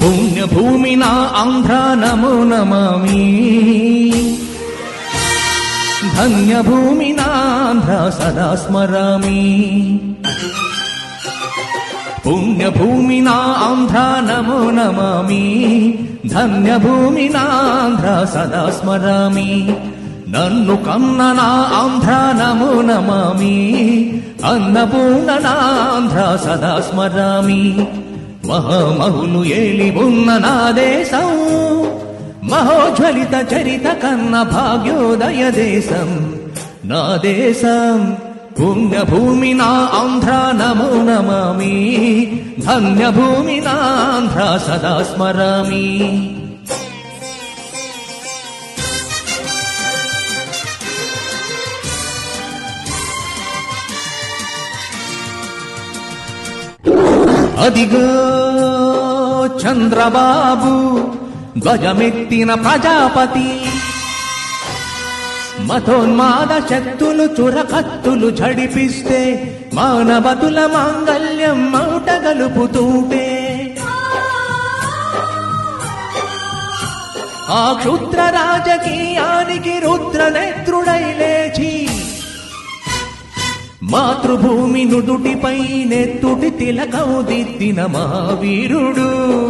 పుణ్యభూమి నా ఆంధ్ర నమో నమామి ధన్యభూమి నాంధ్ర సదా స్మరామి పుణ్యభూమి నా ఆంధ్ర నమో నమామి ధన్యభూమి నాంధ్ర సదా స్మరామి నన్ను కన్న నా ఆంధ్ర నమో నమామి అన్నపూర్ణ నాంధ్ర సదా స్మరామి మహామహులు ఏలి ఉన్న నా దేశం మహోజ్వలిత చరిత కన్న భాగ్యోదయ దేశం నా దేశం పుణ్యభూమి నా ఆంధ్ర నమో నమామి ధన్యభూమి నాంధ్ర సదా స్మరామి అదిగో చంద్రబాబు ధ్వజమెత్తిన ప్రజాపతి మతోన్మాద శక్తులు చురకత్తులు ఝడిపిస్తే మానవతుల మాంగల్యం మౌట గలుపుతూటే ఆ క్షుద్ర రాజకీయానికి రుద్ర నేత్రుడై లేచి మాతృభూమి నుదుటిపై నెత్తుటి తిలకం దిద్దిన మహావీరుడు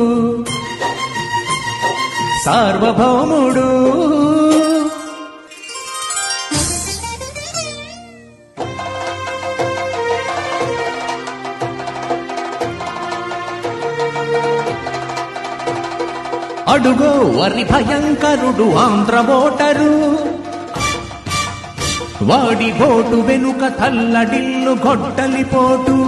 సార్వభౌముడు అడుగో వరి భయంకరుడు ఆంధ్ర ఓటరు వాడి బోటు వెనుక తల్లడిల్లు గొడ్డలిపోటు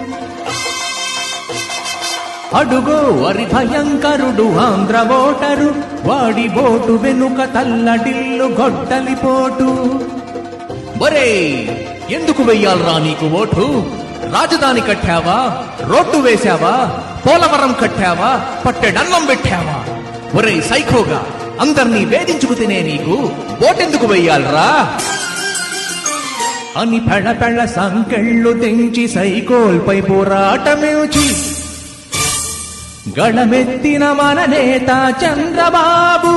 అడుగో వరి భయంకరుడు ఆంధ్ర ఓటరు వాడి బోటు వెనుక తల్లడిల్లు గొడ్డలిపోటు ఒరే ఎందుకు వెయ్యాలరా నీకు ఓటు రాజధాని కట్టావా రోడ్డు వేశావా పోలవరం కట్టావా పట్టెడన్నం పెట్టావా ఒరే సైకోగా అందర్నీ వేధించుకు తినే నీకు ఓటెందుకు వెయ్యాలరా అని పెళ్ళ పెళ్ళ సంకెళ్ళు తెంచి సైకోల్పై పోరాటమేచి గళమెత్తిన మన నేత చంద్రబాబు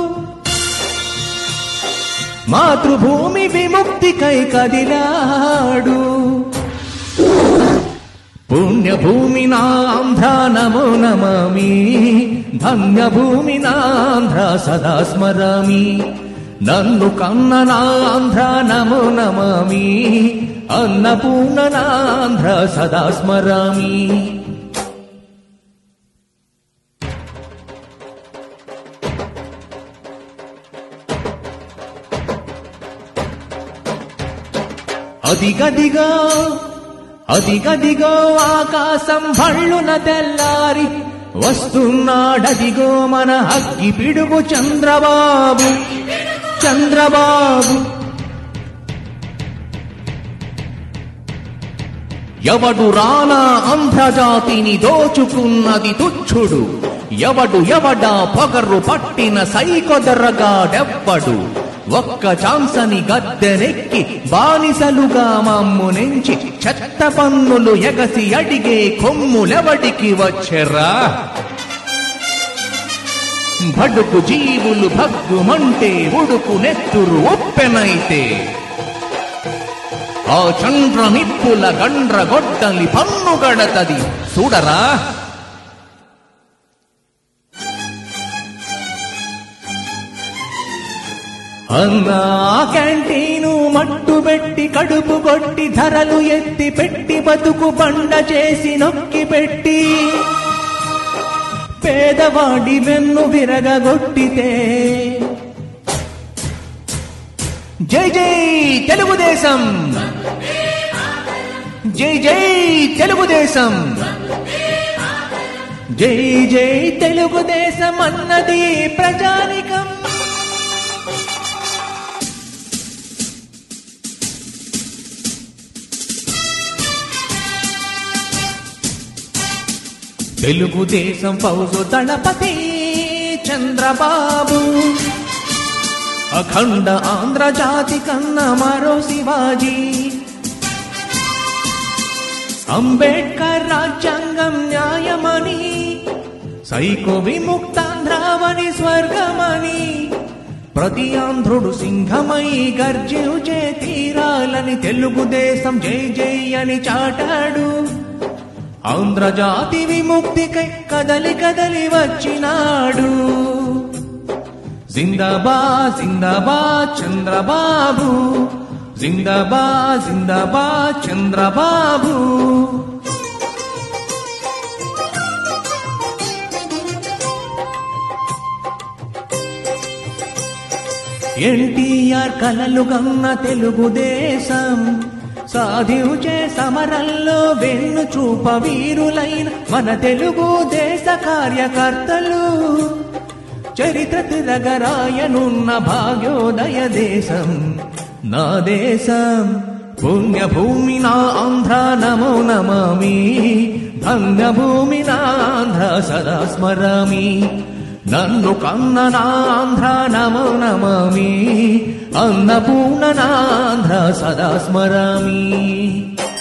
మాతృభూమి విముక్తికై కదిలాడు పుణ్యభూమి నాంధ్ర నమో నమామి ధన్యభూమి నాంధ్ర సదా స్మరామి నన్ను కన్న నాంధ్ర నమో నమామి అన్నపూర్ణ నాంధ్ర సదా స్మరామి అదిగదిగో అదిగదిగో ఆకాశం భళ్ళున తెల్లారి వస్తున్నాడదిగో మన అగ్గి పిడుగు చంద్రబాబు చంద్రబాబు ఎవడు రానా ఆంధ్రజాతిని దోచుకున్నది తుచ్చుడు ఎవడు ఎవడా పొగరు పట్టిన సైకొదరగాడెవ్వడు ఒక్క ఛాన్సని గద్దెనెక్కి బానిసలుగా మమ్మునెంచి చెత్త పన్నులు ఎగసి అడిగే కొమ్ములెవడికి వచ్చెరా బడుకు జీవులు భగ్గుమంటే ఉడుకు నెత్తురు ఒప్పెనైతే ఆ చంద్ర నిప్పుల గండ్ర గొడ్డలి పన్ను గడతది చూడరా అన్నా క్యాంటీను మట్టు పెట్టి కడుపు కొట్టి ధరలు ఎత్తి పెట్టి బతుకు బండ చేసి నొక్కి పెట్టి పేదవాడి వెన్ను విరగగొట్టితే జై జై తెలుగుదేశం జై జై తెలుగుదేశం జై జై తెలుగుదేశం అన్నది ప్రజానికం తెలుగుదేశం ఫౌజు దళపతి చంద్రబాబు అఖండ ఆంధ్ర జాతి కన్న మరో శివాజీ అంబేడ్కర్ రాజ్యాంగం న్యాయమని సైకో విముక్తాంధ్రావని స్వర్గమని ప్రతి ఆంధ్రుడు సింహమై గర్జించే తీరాలని తెలుగుదేశం జై జై అని చాటాడు ఆంధ్రజాతి విముక్తికై కదలి కదలి వచ్చినాడు జిందాబాద్ జిందాబాద్ చంద్రబాబు జిందాబాద్ జిందాబాద్ చంద్రబాబు ఎన్టీఆర్ కలలు గన్న తెలుగుదేశం సాధించే సమరంలో వెన్ను చూప వీరులైన మన తెలుగు దేశ కార్యకర్తలు చరిత్ర తిరగరాయనున్న భాగ్యోదయ దేశం నా దేశం పుణ్యభూమి నా ఆంధ్ర నమో నమామి భంగభూమి నా ఆంధ్ర సదా స్మరామి నన్ను కన్న నాంధ్ర నమో నమామి అన్నపూర్ణ నాంధ్ర సదా స్మరామి